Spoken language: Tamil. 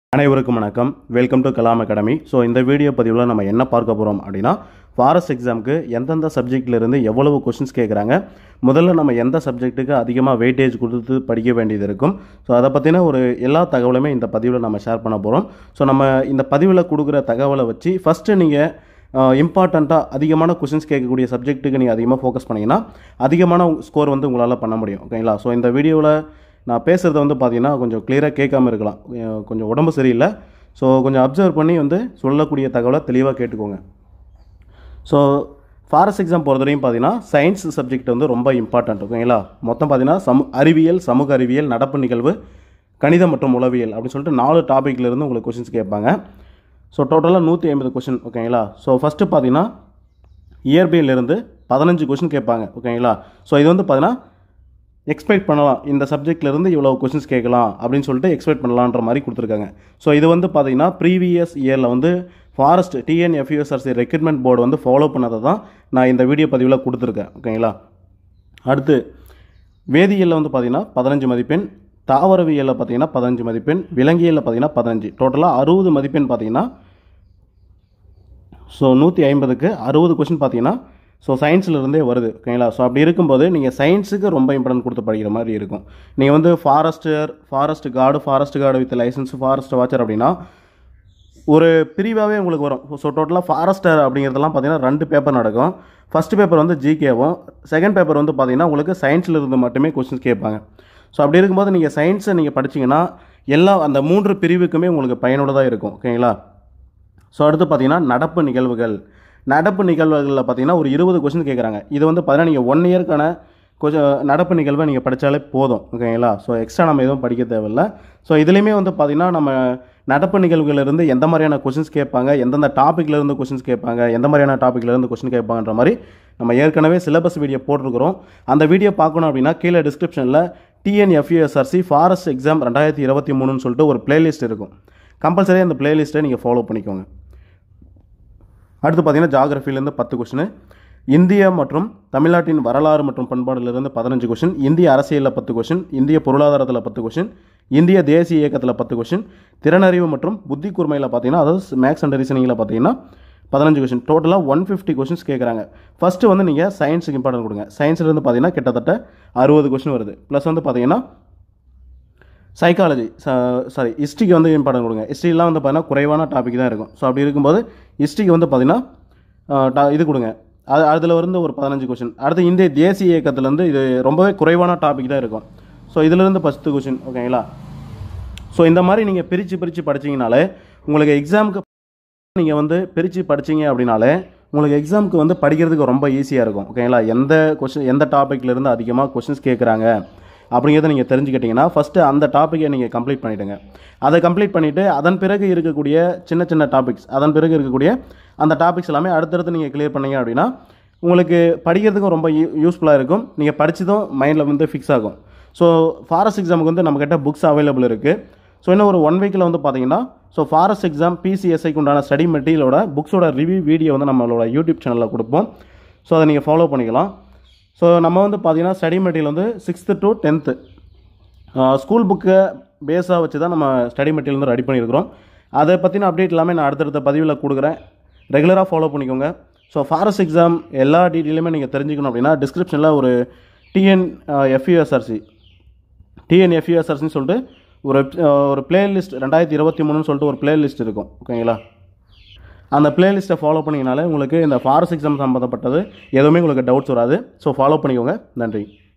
அனைவருக்கும் வணக்கம் welcome to Kalam academy so இந்த வீடியோ பதிவில் நம்ம என்ன பார்க்க போகிறோம் அப்படின்னா ஃபாரஸ்ட் எக்ஸாமுக்கு எந்தெந்த சப்ஜெக்ட்ல இருந்து எவ்வளவு கொஷின்ஸ் கேட்குறாங்க முதல்ல நம்ம எந்த சப்ஜெக்ட்டுக்கு அதிகமாக வெயிட்டேஜ் கொடுத்து படிக்க வேண்டியது இருக்கும் ஸோ அதை பற்றின ஒரு எல்லா தகவலுமே இந்த பதிவில் நம்ம ஷேர் பண்ண போகிறோம் ஸோ நம்ம இந்த பதிவில் கொடுக்குற தகவலை வச்சு ஃபஸ்ட்டு நீங்கள் இம்பார்ட்டண்ட்டாக அதிகமான கொஷின்ஸ் கேட்கக்கூடிய சப்ஜெக்ட்டுக்கு நீங்கள் அதிகமாக ஃபோக்கஸ் பண்ணிங்கன்னா அதிகமான ஸ்கோர் வந்து உங்களால் பண்ண முடியும் ஓகேங்களா ஸோ இந்த வீடியோவில் நான் பேசுகிறத வந்து பார்த்தீங்கன்னா கொஞ்சம் கிளியராக கேட்காம இருக்கலாம் அஹ் கொஞ்சம் உடம்பு சரியில்லை ஸோ கொஞ்சம் அப்சர்வ் பண்ணி வந்து சொல்லக்கூடிய தகவலை தெளிவாக கேட்டுக்கோங்க ஸோ ஃபாரஸ்ட் எக்ஸாம் பொறுத்தவரையும் பார்த்தீங்கன்னா சயின்ஸ் சப்ஜெக்ட் வந்து ரொம்ப இம்பார்ட்டன்ட் ஓகேங்களா மொத்தம் பார்த்தீங்கன்னா சமு அறிவியல் சமூக அறிவியல் நடப்பு நிகழ்வு கணிதம் மற்றும் உளவியல் அப்படின்னு சொல்லிட்டு நாலு டாப்பிக்ல இருந்து உங்களுக்கு கொஷின்ஸ் கேட்பாங்க ஸோ டோட்டலாக நூற்றி ஐம்பது கொஷின் ஓகேங்களா ஸோ ஃபஸ்ட்டு பார்த்தீங்கன்னா இயற்பியலிருந்து பதினஞ்சு கொஷின் கேட்பாங்க ஓகேங்களா ஸோ இது வந்து பார்த்தீங்கன்னா எக்ஸ்பெக்ட் பண்ணலாம் இந்த சப்ஜெக்ட்லேருந்து இவ்வளோ கொஷின்ஸ் கேட்கலாம் அப்படின்னு சொல்லிட்டு எக்ஸ்பெக்ட் பண்ணலான்ற மாதிரி கொடுத்துருக்காங்க ஸோ இது வந்து பார்த்தீங்கன்னா ப்ரீவியஸ் இயரில் வந்து ஃபாரஸ்ட் டிஎன்எஃப்யூஎஸ்ஆர்சி ரெக்ரூட்மெண்ட் போர்டு வந்து ஃபாலோ பண்ணதை தான் நான் இந்த வீடியோ பதிவில் கொடுத்துருக்கேன் ஓகேங்களா அடுத்து வேதியியலில் வந்து பார்த்தீங்கன்னா பதினஞ்சு மதிப்பெண் தாவரவியலில் பார்த்தீங்கன்னா பதினஞ்சு மதிப்பெண் விலங்கியலில் பார்த்தீங்கன்னா பதினஞ்சு டோட்டலாக அறுபது மதிப்பெண் பார்த்தீங்கன்னா ஸோ நூற்றி ஐம்பதுக்கு அறுபது கொஷின் பார்த்தீங்கன்னா ஸோ சயின்ஸ்லேருந்தே வருது ஓகேங்களா ஸோ அப்படி இருக்கும்போது நீங்கள் சயின்ஸுக்கு ரொம்ப இம்பார்ட்டன்ட் கொடுத்து படிக்கிற மாதிரி இருக்கும் நீங்கள் வந்து forester forest guard forest guard with licence forest watcher அப்படின்னா ஒரு பிரிவாகவே உங்களுக்கு வரும் ஸோ டோட்டலாக ஃபாரஸ்டர் அப்படிங்கிறதெல்லாம் பார்த்தீங்கன்னா ரெண்டு பேப்பர் நடக்கும் ஃபர்ஸ்ட் பேப்பர் வந்து ஜிகேவும் செகண்ட் பேப்பர் வந்து பார்த்தீங்கன்னா உங்களுக்கு சயின்ஸில் இருந்து மட்டுமே கொஸ்டின்ஸ் கேட்பாங்க ஸோ அப்படி இருக்கும்போது நீங்கள் சயின்ஸை நீங்கள் படிச்சீங்கன்னா எல்லா அந்த மூன்று பிரிவுக்குமே உங்களுக்கு பயனுள்ளதாக இருக்கும் ஓகேங்களா ஸோ அடுத்து பார்த்தீங்கன்னா நடப்பு நிகழ்வுகள் நடப்பு நிகழ்வுகளில் பார்த்தீங்கன்னா ஒரு இருபது கொஸ்டின் கேட்குறாங்க இது வந்து பார்த்தீங்கன்னா நீங்கள் ஒன் இயர்க்கான கொஞ்சம் நடப்பு நிகழ்வை நீங்கள் படித்தாலே போதும் ஓகேங்களா ஸோ எக்ஸ்ட்ரா நம்ம எதுவும் படிக்க தேவையில்ல ஸோ இதுலேயுமே வந்து பார்த்தீங்கன்னா நம்ம நடப்பு நிகழ்வுகளிலிருந்து எந்த மாதிரியான கொஷின்ஸ் கேட்பாங்க எந்தெந்த டாப்பிக்ல இருந்து கொஷின்ஸ் கேட்பாங்க எந்த மாதிரியான டாப்பிக்ல இருந்து கொஸ்டின் கேட்பாங்கன்ற மாதிரி நம்ம ஏற்கனவே சிலபஸ் வீடியோ போட்டிருக்கிறோம் அந்த வீடியோ பார்க்கணும் அப்படின்னா கீழே டிஸ்கிரிப்ஷனில் டிஎன்எஃப்யூஎஸ்ஆர்சி ஃபாரஸ்ட் எக்ஸாம் ரெண்டாயிரத்தி இருபத்தி மூணுன்னு சொல்லிட்டு ஒரு பிளேலிஸ்ட் இருக்கும் கம்பல்சரி அந்த பிளேலிஸ்ட்டை நீங்கள் ஃபாலோ பண்ணிக்கோங்க அடுத்து பார்த்தீங்கன்னா ஜாகிரஃபிலேருந்து பத்து கொஷின் இந்திய மற்றும் தமிழ்நாட்டின் வரலாறு மற்றும் பண்பாடுலேருந்து பதினஞ்சு கொஷின் இந்திய அரசியலில் பத்து கொஷின் இந்திய பொருளாதாரத்தில் பத்து கொஷின் இந்திய தேசிய இயக்கத்தில் பத்து கொஷின் திறனறிவு மற்றும் புத்தி கூர்மையில் பார்த்தீங்கன்னா அதாவது மேக்ஸ் அண்ட் ரீசனிங்கில் பார்த்தீங்கன்னா பதினஞ்சு கொஷின் டோட்டலாக ஒன் ஃபிஃப்டி கொஷின்ஸ் கேட்குறாங்க ஃபஸ்ட்டு வந்து நீங்கள் சயின்ஸுக்கு இம்பார்ட்டன்ட் கொடுங்க சயின்ஸ்லேருந்து பார்த்தீங்கன்னா கிட்டத்தட்ட அறுபது கொஷின் வருது ப்ளஸ் வந்து பார்த்தீங்கன்னா சைக்காலஜி சாரி ஹிஸ்ட்ரிக்கு வந்து இம்பார்ட்டன்ட் கொடுங்க ஹிஸ்ட்ரிலாம் வந்து பார்த்தீங்கன்னா குறைவான டாபிக் தான் இருக்கும் ஸோ அப்படி இருக்கும்போது ஹிஸ்ட்ரிக்கு வந்து பார்த்தீங்கன்னா அஹ், ta- இது கொடுங்க அது அதில் இருந்து ஒரு பதினஞ்சு கொஷின் அடுத்து இந்திய தேசிய இயக்கத்துலேருந்து இது ரொம்பவே குறைவான டாபிக் தான் இருக்கும் ஸோ இதிலிருந்து பத்து கொஷின் ஓகேங்களா ஸோ இந்த மாதிரி நீங்கள் பிரித்து பிரித்து படிச்சீங்கனாலே உங்களுக்கு எக்ஸாமுக்கு நீங்கள் வந்து பிரித்து படிச்சீங்க அப்படின்னாலே உங்களுக்கு எக்ஸாமுக்கு வந்து படிக்கிறதுக்கு ரொம்ப ஈஸியாக இருக்கும் ஓகேங்களா எந்த கொஷின் எந்த டாப்பிக்ல இருந்து அதிகமாக கொஷின்ஸ் கேட்குறாங்க அப்படிங்கிறத நீங்கள் தெரிஞ்சுக்கிட்டீங்கன்னா ஃபஸ்ட்டு அந்த டாப்பிக்கை நீங்கள் கம்ப்ளீட் பண்ணிவிடுங்க அதை கம்ப்ளீட் பண்ணிவிட்டு அதன் பிறகு இருக்கக்கூடிய சின்ன சின்ன டாபிக்ஸ் அதன் பிறகு இருக்கக்கூடிய அந்த டாபிக்ஸ் எல்லாமே அடுத்தடுத்து நீங்கள் கிளியர் பண்ணீங்க அப்படின்னா உங்களுக்கு படிக்கிறதுக்கும் ரொம்ப யூஸ்ஃபுல்லாக இருக்கும் நீங்கள் படித்ததும் மைண்டில் வந்து ஃபிக்ஸ் ஆகும் ஸோ ஃபாரஸ்ட் எக்ஸாமுக்கு வந்து நம்மக்கிட்ட புக்ஸ் அவைலபிள் இருக்குது ஸோ இன்னும் ஒரு ஒன் வீக்கில் வந்து பார்த்தீங்கன்னா ஸோ ஃபாரஸ்ட் எக்ஸாம் பிசிஎஸ்ஐக்கு உண்டான ஸ்டடி மெட்டீரியலோட புக்ஸோட ரிவ்யூ வீடியோ வந்து நம்மளோட யூடியூப் சேனலில் கொடுப்போம் ஸோ அதை நீங்கள் ஃபாலோ பண்ணிக்கலாம் ஸோ நம்ம வந்து பார்த்தீங்கன்னா ஸ்டடி மெட்டீரியல் வந்து சிக்ஸ்த்து டு டென்த்து ஸ்கூல் புக்கை பேஸாக வச்சு தான் நம்ம ஸ்டடி மெட்டீரியல் வந்து ரெடி பண்ணியிருக்கிறோம் அதை பற்றின அப்டேட் எல்லாமே நான் அடுத்தடுத்த பதிவில் கொடுக்குறேன் ரெகுலராக ஃபாலோ பண்ணிக்கோங்க ஸோ ஃபாரஸ்ட் எக்ஸாம் எல்லா டீட்டெயிலுமே நீங்கள் தெரிஞ்சுக்கணும் அப்படின்னா டிஸ்கிரிப்ஷனில் ஒரு டிஎன் எஃப்யூஎஸ்ஆர்சி டிஎன்எஃப்யூஎஸ்ஆர்சின்னு சொல்லிட்டு ஒரு ஒரு பிளேலிஸ்ட் ரெண்டாயிரத்தி இருபத்தி மூணுன்னு சொல்லிட்டு ஒரு பிளேலிஸ்ட் இருக்கும் ஓகேங்களா அந்த பிளேலிஸ்ட்டை ஃபாலோ பண்ணிங்கனாலே உங்களுக்கு இந்த ஃபாரஸ்ட் எக்ஸாம் சம்மந்தப்பட்டது எதுவுமே உங்களுக்கு டவுட்ஸ் வராது ஸோ ஃபாலோ பண்ணிக்கோங்க நன்றி